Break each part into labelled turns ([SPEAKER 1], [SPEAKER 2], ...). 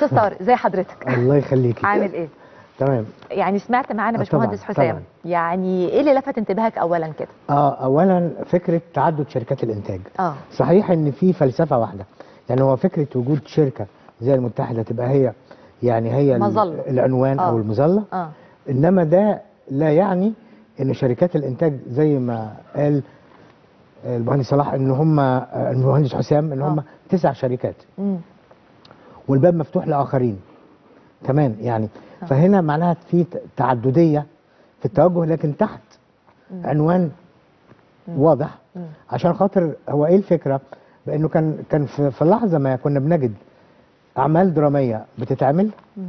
[SPEAKER 1] استاذ طارق زي حضرتك
[SPEAKER 2] الله يخليكي
[SPEAKER 1] عامل ايه
[SPEAKER 2] تمام
[SPEAKER 1] يعني سمعت معانا
[SPEAKER 2] آه،
[SPEAKER 1] باشمهندس
[SPEAKER 2] طبعاً،
[SPEAKER 1] حسام
[SPEAKER 2] طبعاً.
[SPEAKER 1] يعني ايه اللي لفت انتباهك اولا كده
[SPEAKER 2] اه اولا فكره تعدد شركات الانتاج
[SPEAKER 1] اه
[SPEAKER 2] صحيح ان في فلسفه واحده يعني هو فكره وجود شركه زي المتحده تبقى هي يعني هي ال-
[SPEAKER 1] مظلة.
[SPEAKER 2] العنوان
[SPEAKER 1] آه.
[SPEAKER 2] او المظله
[SPEAKER 1] اه
[SPEAKER 2] انما ده لا يعني ان شركات الانتاج زي ما قال المهندس صلاح ان هم المهندس حسام ان هم
[SPEAKER 1] آه.
[SPEAKER 2] تسع شركات
[SPEAKER 1] امم
[SPEAKER 2] والباب مفتوح لاخرين كمان يعني
[SPEAKER 1] آه.
[SPEAKER 2] فهنا معناها في ت- تعدديه في التوجه لكن تحت
[SPEAKER 1] مم.
[SPEAKER 2] عنوان واضح
[SPEAKER 1] مم.
[SPEAKER 2] عشان خاطر هو ايه الفكره بانه كان كان في, في لحظه ما كنا بنجد اعمال دراميه بتتعمل
[SPEAKER 1] مم.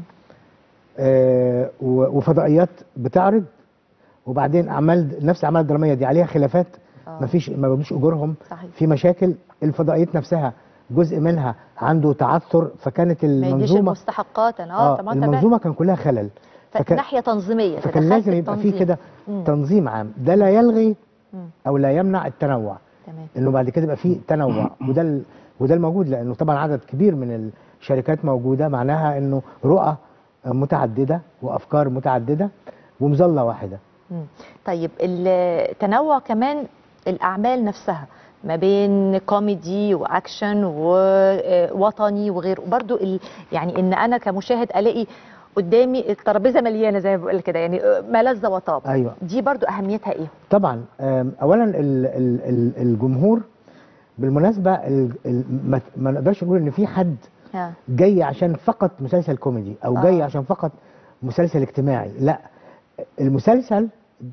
[SPEAKER 2] آه و- وفضائيات بتعرض وبعدين اعمال نفس الاعمال الدراميه دي عليها خلافات
[SPEAKER 1] آه.
[SPEAKER 2] ما فيش ما بياخدوش اجورهم
[SPEAKER 1] صحيح.
[SPEAKER 2] في مشاكل الفضائيات نفسها جزء منها عنده تعثر فكانت
[SPEAKER 1] ما يديش
[SPEAKER 2] المنظومه
[SPEAKER 1] المستحقات اه طبعا تمام
[SPEAKER 2] المنظومه كان كلها خلل فكان,
[SPEAKER 1] ناحيه تنظيميه
[SPEAKER 2] فكان
[SPEAKER 1] تدخلت
[SPEAKER 2] لازم يبقى في
[SPEAKER 1] التنظيم.
[SPEAKER 2] كده
[SPEAKER 1] مم.
[SPEAKER 2] تنظيم عام ده لا يلغي
[SPEAKER 1] مم.
[SPEAKER 2] او لا يمنع التنوع
[SPEAKER 1] تمام
[SPEAKER 2] انه بعد كده يبقى في تنوع وده ال... وده الموجود لانه طبعا عدد كبير من الشركات موجوده معناها انه رؤى متعدده وافكار متعدده ومظله واحده
[SPEAKER 1] مم. طيب التنوع كمان الاعمال نفسها ما بين كوميدي واكشن ووطني وغيره برضو ال... يعني ان انا كمشاهد الاقي قدامي الترابيزه مليانه زي ما بقول كده يعني ما لذ وطاب
[SPEAKER 2] ايوه
[SPEAKER 1] دي برضو اهميتها ايه
[SPEAKER 2] طبعا آم، اولا ال... ال... ال... الجمهور بالمناسبه ال... ال... ما... ما نقدرش نقول ان في حد
[SPEAKER 1] ها
[SPEAKER 2] جاي عشان فقط مسلسل كوميدي او
[SPEAKER 1] آه.
[SPEAKER 2] جاي عشان فقط مسلسل اجتماعي لا المسلسل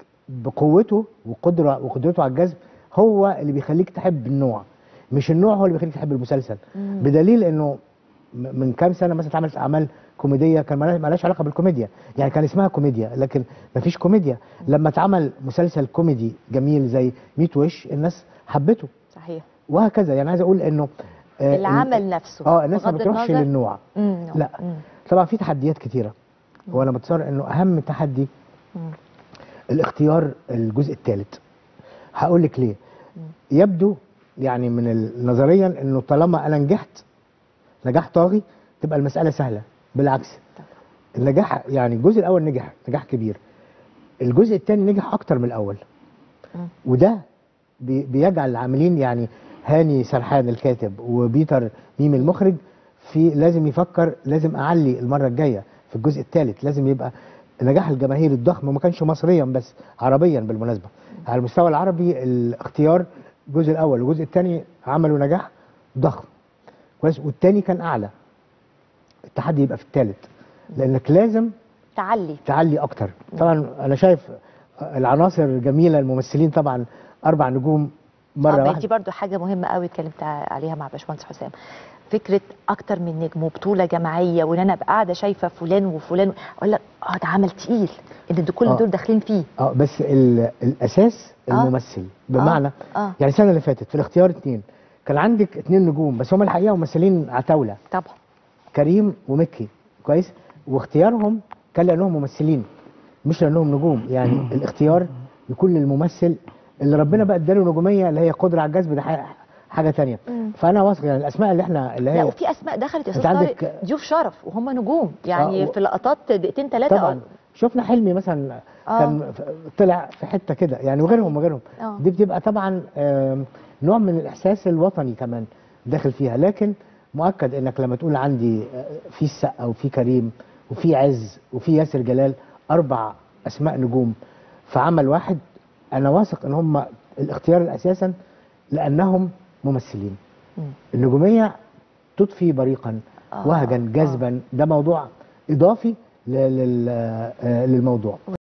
[SPEAKER 2] بقوته وقدره وقدرته على الجذب هو اللي بيخليك تحب النوع مش النوع هو اللي بيخليك تحب المسلسل
[SPEAKER 1] مم.
[SPEAKER 2] بدليل انه م- من كام سنه مثلا اتعملت اعمال كوميديه كان مالهاش مالهاش علاقه بالكوميديا يعني كان اسمها كوميديا لكن مفيش كوميديا لما اتعمل مسلسل كوميدي جميل زي 100 وش الناس حبته
[SPEAKER 1] صحيح
[SPEAKER 2] وهكذا يعني عايز اقول انه آه،
[SPEAKER 1] العمل نفسه
[SPEAKER 2] اه الناس ما
[SPEAKER 1] بغض
[SPEAKER 2] بتروحش
[SPEAKER 1] النظر-
[SPEAKER 2] للنوع
[SPEAKER 1] مم.
[SPEAKER 2] لا.
[SPEAKER 1] مم.
[SPEAKER 2] طبعا في تحديات كتيره وانا بتصور انه اهم تحدي
[SPEAKER 1] مم.
[SPEAKER 2] الاختيار الجزء الثالث هقول لك ليه يبدو يعني من ال- نظريا انه طالما انا نجحت نجاح طاغي تبقى المساله سهله بالعكس النجاح يعني الجزء الاول نجح نجاح كبير الجزء الثاني نجح اكتر من الاول
[SPEAKER 1] مم.
[SPEAKER 2] وده بي- بيجعل العاملين يعني هاني سرحان الكاتب وبيتر ميم المخرج في لازم يفكر لازم اعلي المره الجايه في الجزء الثالث لازم يبقى نجاح الجماهير الضخم وما كانش مصريا بس عربيا بالمناسبه على المستوى العربي الاختيار الجزء الاول والجزء الثاني عملوا نجاح ضخم كويس والثاني كان اعلى التحدي يبقى في الثالث لانك لازم
[SPEAKER 1] تعلي
[SPEAKER 2] تعلي اكتر طبعا انا شايف العناصر جميله الممثلين طبعا اربع نجوم مره
[SPEAKER 1] آه، دي
[SPEAKER 2] واحده
[SPEAKER 1] برضو حاجه مهمه قوي اتكلمت عليها مع باشمهندس حسام فكره اكتر من نجم وبطوله جماعيه وان انا ابقى قاعده شايفه فلان وفلان اقول لك اه ده عمل تقيل ان دول كل
[SPEAKER 2] آه.
[SPEAKER 1] دول داخلين فيه
[SPEAKER 2] اه بس ال- الاساس
[SPEAKER 1] آه.
[SPEAKER 2] الممثل بمعنى
[SPEAKER 1] اه
[SPEAKER 2] يعني السنه اللي فاتت في الاختيار اتنين كان عندك اتنين نجوم بس هم الحقيقه ممثلين عتاوله
[SPEAKER 1] طبعا
[SPEAKER 2] كريم ومكي كويس واختيارهم كان لانهم ممثلين مش لانهم نجوم يعني الاختيار يكون للممثل اللي ربنا بقى اداله نجوميه اللي هي قدره على الجذب ده ح- حاجه تانية
[SPEAKER 1] مم.
[SPEAKER 2] فانا واثق يعني الاسماء اللي احنا اللي
[SPEAKER 1] لا
[SPEAKER 2] هي
[SPEAKER 1] وفي اسماء دخلت يا
[SPEAKER 2] أنت
[SPEAKER 1] استاذ
[SPEAKER 2] عندك-
[SPEAKER 1] طارق ضيوف شرف وهم نجوم يعني
[SPEAKER 2] آه، و-
[SPEAKER 1] في لقطات دقيقتين ثلاثه
[SPEAKER 2] طبعا شفنا حلمي مثلا
[SPEAKER 1] آه.
[SPEAKER 2] كان ف- طلع في حته كده يعني وغيرهم وغيرهم
[SPEAKER 1] آه.
[SPEAKER 2] دي بتبقى طبعا آم، نوع من الاحساس الوطني كمان داخل فيها لكن مؤكد انك لما تقول عندي آه، في السقا وفي كريم وفي عز وفي ياسر جلال اربع اسماء نجوم في عمل واحد انا واثق ان هم الاختيار اساسا لانهم ممثلين
[SPEAKER 1] مم.
[SPEAKER 2] النجوميه تضفي بريقا
[SPEAKER 1] آه،
[SPEAKER 2] وهجا
[SPEAKER 1] آه.
[SPEAKER 2] جذبا ده موضوع اضافي ل- لل- آه، للموضوع